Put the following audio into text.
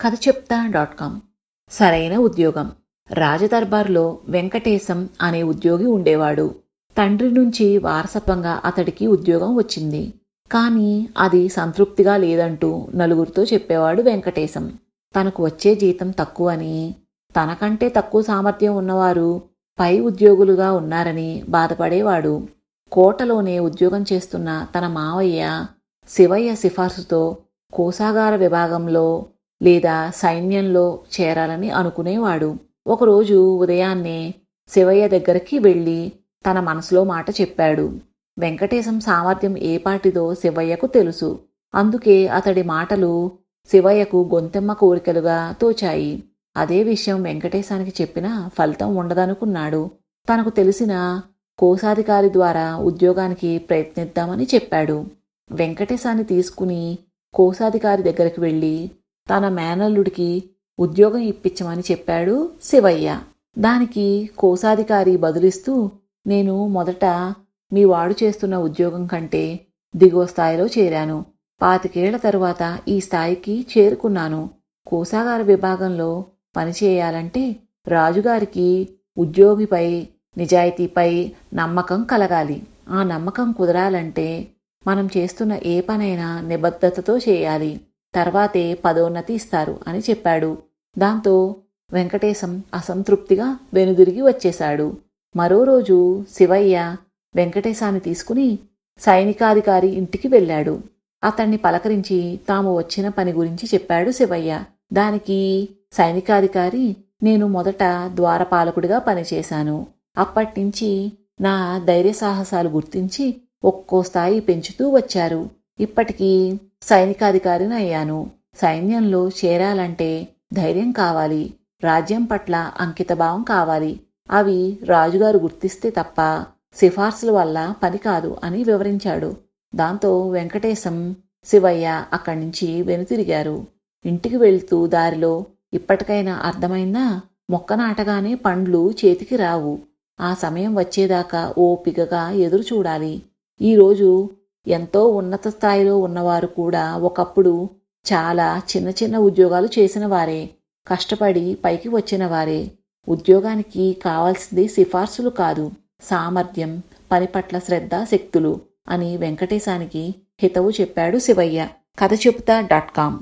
కథ చెప్తా dot com సరైన ఉద్యోగం రాజదర్బార్లో వెంకటేశం అనే ఉద్యోగి ఉండేవాడు తండ్రి నుంచి వారసత్వంగా అతడికి ఉద్యోగం వచ్చింది కానీ అది సంతృప్తిగా లేదంటూ నలుగురితో చెప్పేవాడు వెంకటేశం తనకు వచ్చే జీతం తక్కువని తనకంటే తక్కువ సామర్థ్యం ఉన్నవారు పై ఉద్యోగులుగా ఉన్నారని బాధపడేవాడు కోటలోనే ఉద్యోగం చేస్తున్న తన మావయ్య శివయ్య సిఫార్సుతో కోసాగార విభాగంలో లేదా సైన్యంలో చేరాలని అనుకునేవాడు ఒకరోజు ఉదయాన్నే శివయ్య దగ్గరికి వెళ్ళి తన మనసులో మాట చెప్పాడు వెంకటేశం సామర్థ్యం ఏపాటిదో శివయ్యకు తెలుసు అందుకే అతడి మాటలు శివయ్యకు గొంతెమ్మ కోరికలుగా తోచాయి అదే విషయం వెంకటేశానికి చెప్పినా ఫలితం ఉండదనుకున్నాడు తనకు తెలిసిన కోశాధికారి ద్వారా ఉద్యోగానికి ప్రయత్నిద్దామని చెప్పాడు వెంకటేశాన్ని తీసుకుని కోశాధికారి దగ్గరికి వెళ్ళి తన మేనల్లుడికి ఉద్యోగం ఇప్పించమని చెప్పాడు శివయ్య దానికి కోశాధికారి బదులిస్తూ నేను మొదట మీ వాడు చేస్తున్న ఉద్యోగం కంటే దిగువ స్థాయిలో చేరాను పాతికేళ్ల తరువాత ఈ స్థాయికి చేరుకున్నాను కోశాగార విభాగంలో పనిచేయాలంటే రాజుగారికి ఉద్యోగిపై నిజాయితీపై నమ్మకం కలగాలి ఆ నమ్మకం కుదరాలంటే మనం చేస్తున్న ఏ పనైనా నిబద్ధతతో చేయాలి తర్వాతే పదోన్నతి ఇస్తారు అని చెప్పాడు దాంతో వెంకటేశం అసంతృప్తిగా వెనుదిరిగి వచ్చేశాడు మరో రోజు శివయ్య వెంకటేశాన్ని తీసుకుని సైనికాధికారి ఇంటికి వెళ్ళాడు అతన్ని పలకరించి తాము వచ్చిన పని గురించి చెప్పాడు శివయ్య దానికి సైనికాధికారి నేను మొదట ద్వారపాలకుడిగా పనిచేశాను అప్పట్నుంచి నా ధైర్య సాహసాలు గుర్తించి ఒక్కో స్థాయి పెంచుతూ వచ్చారు ఇప్పటికీ సైనికాధికారిని అయ్యాను సైన్యంలో చేరాలంటే ధైర్యం కావాలి రాజ్యం పట్ల అంకితభావం కావాలి అవి రాజుగారు గుర్తిస్తే తప్ప సిఫార్సుల వల్ల పని కాదు అని వివరించాడు దాంతో వెంకటేశం శివయ్య అక్కడి నుంచి వెనుతిరిగారు ఇంటికి వెళ్తూ దారిలో ఇప్పటికైనా అర్థమైందా మొక్క నాటగానే పండ్లు చేతికి రావు ఆ సమయం వచ్చేదాకా ఓపికగా ఎదురు చూడాలి ఈరోజు ఎంతో ఉన్నత స్థాయిలో ఉన్నవారు కూడా ఒకప్పుడు చాలా చిన్న చిన్న ఉద్యోగాలు చేసిన వారే కష్టపడి పైకి వచ్చిన వారే ఉద్యోగానికి కావాల్సింది సిఫార్సులు కాదు సామర్థ్యం పని పట్ల శ్రద్ధ శక్తులు అని వెంకటేశానికి హితవు చెప్పాడు శివయ్య కథ చెబుతా డాట్ కామ్